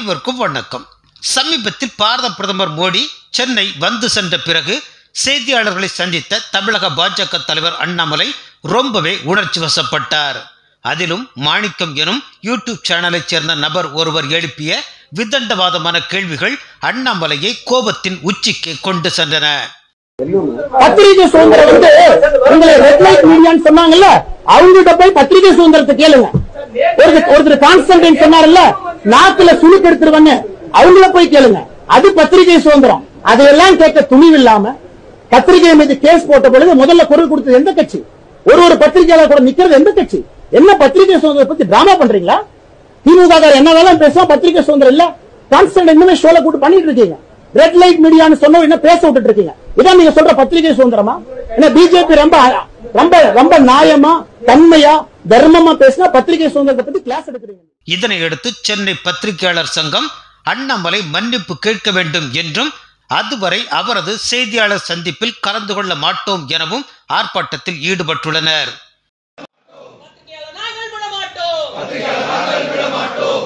அனைவருக்கும் வணக்கம் சமீபத்தில் பாரத பிரதமர் மோடி சென்னை வந்து சென்ற பிறகு செய்தியாளர்களை சந்தித்த தமிழக பாஜக தலைவர் அண்ணாமலை ரொம்பவே உணர்ச்சி வசப்பட்டார் அதிலும் மாணிக்கம் எனும் யூடியூப் சேனலைச் சேர்ந்த நபர் ஒருவர் எழுப்பிய விதண்டவாதமான கேள்விகள் அண்ணாமலையை கோபத்தின் உச்சிக்கு கொண்டு சென்றன பத்திரிகை சுதந்திரம் வந்து உங்களை ரெட் லைட் மீடியான்னு சொன்னாங்கல்ல அவங்ககிட்ட போய் பத்திரிகை சுதந்திரத்தை கேளுங்க ஒருத்தர் ஒருத்தர் கான்ஸ்டன்டைன் சொன்னார்ல நாக்குல சுளுக்கு எடுத்துருவன்னு அவங்கள போய் கேளுங்க அது பத்திரிகை சுதந்திரம் அதையெல்லாம் கேட்க துணிவு இல்லாம பத்திரிகை மீது கேஸ் போட்ட பொழுது முதல்ல குரல் கொடுத்தது எந்த கட்சி ஒரு ஒரு பத்திரிகையாளர் கூட நிக்கிறது எந்த கட்சி என்ன பத்திரிகை சுதந்திரத்தை பத்தி டிராமா பண்றீங்களா திமுக காரர் என்ன வேலை பேசுவோம் பத்திரிகை சுதந்திரம் இல்ல கான்ஸ்டன்ட் இன்னுமே ஷோல கூட்டு பண்ணிட்டு இருக்கீங்க ரெட் லைட் மீடியான்னு சொன்ன என்ன பேச விட்டுட்டு இருக்கீங்க இதான் நீங்க சொல்ற பத்திரிகை சுதந்திரமா என்ன பிஜேபி ரொம்ப ரொம்ப ரொம்ப நியாயமா தன்மையா தர்மமா பேசினா பத்திரிகை சுதந்திரத்தை பத்தி கிளாஸ் எடுக்கிறீங்க இதனையடுத்து சென்னை பத்திரிகையாளர் சங்கம் அண்ணாமலை மன்னிப்பு கேட்க வேண்டும் என்றும் அதுவரை அவரது செய்தியாளர் சந்திப்பில் கலந்து கொள்ள மாட்டோம் எனவும் ஆர்ப்பாட்டத்தில் ஈடுபட்டுள்ளனர் பத்திரிகையாளர் நாங்கள் விட மாட்டோம் பத்திரிகையாளர் நாங்கள் விட மாட்டோம்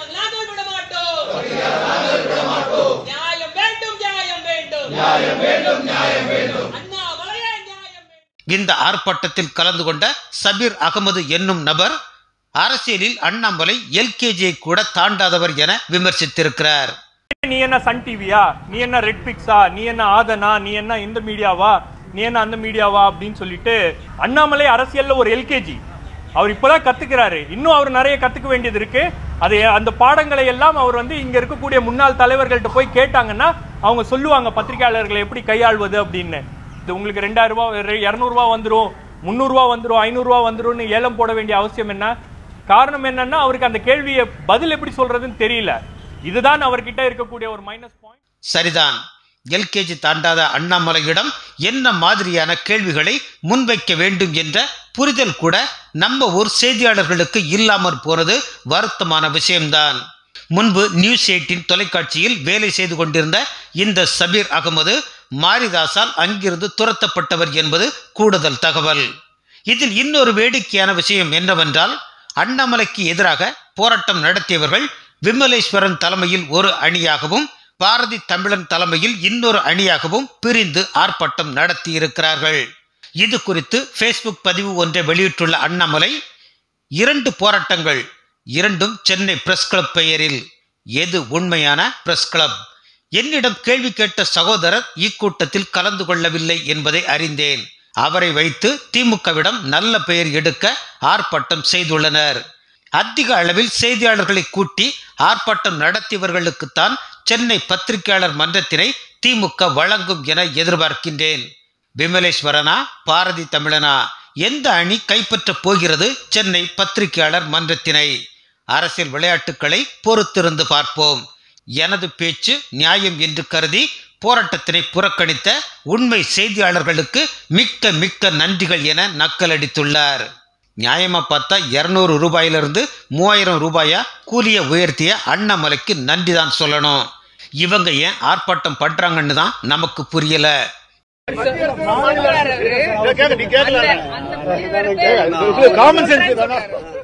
நியாயம் வேண்டும் நியாயம் வேண்டும் நியாயம் வேண்டும் நியாயம் வேண்டும் அண்ணாமலையே நியாயம் வேண்டும் இந்த ஆர்ப்பாட்டத்தில் கலந்து கொண்ட சபீர் அகமது என்னும் நபர் அரசியலில் அண்ணாமலை எல்கேஜியை கூட தாண்டாதவர் என விமர்சித்திருக்கிறார் நீ என்ன சன் டிவியா நீ என்ன ரெட் பிக்ஸா நீ என்ன ஆதனா நீ என்ன இந்த மீடியாவா நீ என்ன அந்த மீடியாவா அப்படின்னு சொல்லிட்டு அண்ணாமலை அரசியல்ல ஒரு எல்கேஜி அவர் இப்பதான் கத்துக்கிறாரு இன்னும் அவர் நிறைய கத்துக்க வேண்டியது இருக்கு அது அந்த பாடங்களை எல்லாம் அவர் வந்து இங்க இருக்கக்கூடிய முன்னாள் தலைவர்கள்ட்ட போய் கேட்டாங்கன்னா அவங்க சொல்லுவாங்க பத்திரிகையாளர்களை எப்படி கையாள்வது அப்படின்னு இது உங்களுக்கு ரெண்டாயிரம் ரூபாய் இருநூறு ரூபாய் வந்துரும் முந்நூறு ரூபாய் வந்துரும் ஐநூறு ரூபாய் வந்துரும்னு ஏலம் போட வேண்டிய அவசியம் என்ன காரணம் என்னன்னா அவருக்கு அந்த கேள்வியை பதில் எப்படி சொல்றதுன்னு தெரியல இதுதான் அவர்கிட்ட இருக்கக்கூடிய ஒரு மைனஸ் பாயிண்ட் சரிதான் எல்கேஜி தாண்டாத அண்ணாமலையிடம் என்ன மாதிரியான கேள்விகளை முன்வைக்க வேண்டும் என்ற புரிதல் கூட நம்ம ஊர் செய்தியாளர்களுக்கு இல்லாமற் போனது வருத்தமான விஷயம்தான் முன்பு நியூஸ் எயிட்டின் தொலைக்காட்சியில் வேலை செய்து கொண்டிருந்த இந்த சபீர் அகமது மாரிதாசால் அங்கிருந்து துரத்தப்பட்டவர் என்பது கூடுதல் தகவல் இதில் இன்னொரு வேடிக்கையான விஷயம் என்னவென்றால் அண்ணாமலைக்கு எதிராக போராட்டம் நடத்தியவர்கள் விமலேஸ்வரன் தலைமையில் ஒரு அணியாகவும் பாரதி தமிழன் தலைமையில் இன்னொரு அணியாகவும் பிரிந்து ஆர்ப்பாட்டம் நடத்தியிருக்கிறார்கள் இது குறித்து ஃபேஸ்புக் பதிவு ஒன்றை வெளியிட்டுள்ள அண்ணாமலை இரண்டு போராட்டங்கள் இரண்டும் சென்னை பிரஸ் கிளப் பெயரில் எது உண்மையான பிரஸ் கிளப் என்னிடம் கேள்வி கேட்ட சகோதரர் இக்கூட்டத்தில் கலந்து கொள்ளவில்லை என்பதை அறிந்தேன் அவரை வைத்து திமுகவிடம் நல்ல பெயர் எடுக்க ஆர்ப்பாட்டம் செய்துள்ளனர் அதிக அளவில் செய்தியாளர்களை கூட்டி ஆர்ப்பாட்டம் நடத்தியவர்களுக்குத்தான் சென்னை பத்திரிகையாளர் மன்றத்தினை திமுக வழங்கும் என எதிர்பார்க்கின்றேன் விமலேஸ்வரனா பாரதி தமிழனா எந்த அணி கைப்பற்றப் போகிறது சென்னை பத்திரிகையாளர் மன்றத்தினை அரசியல் விளையாட்டுக்களை பொறுத்திருந்து பார்ப்போம் எனது பேச்சு நியாயம் என்று கருதி போராட்டத்தினை புறக்கணித்த உண்மை செய்தியாளர்களுக்கு மிக்க மிக்க நன்றிகள் என நக்கலடித்துள்ளார் நியாயமா பார்த்தா இருநூறு ரூபாயிலிருந்து மூவாயிரம் ரூபாயா கூலிய உயர்த்திய அண்ணாமலைக்கு நன்றி தான் சொல்லணும் இவங்க ஏன் ஆர்ப்பாட்டம் பண்றாங்கன்னு தான் நமக்கு புரியல காமன் சென்ஸ்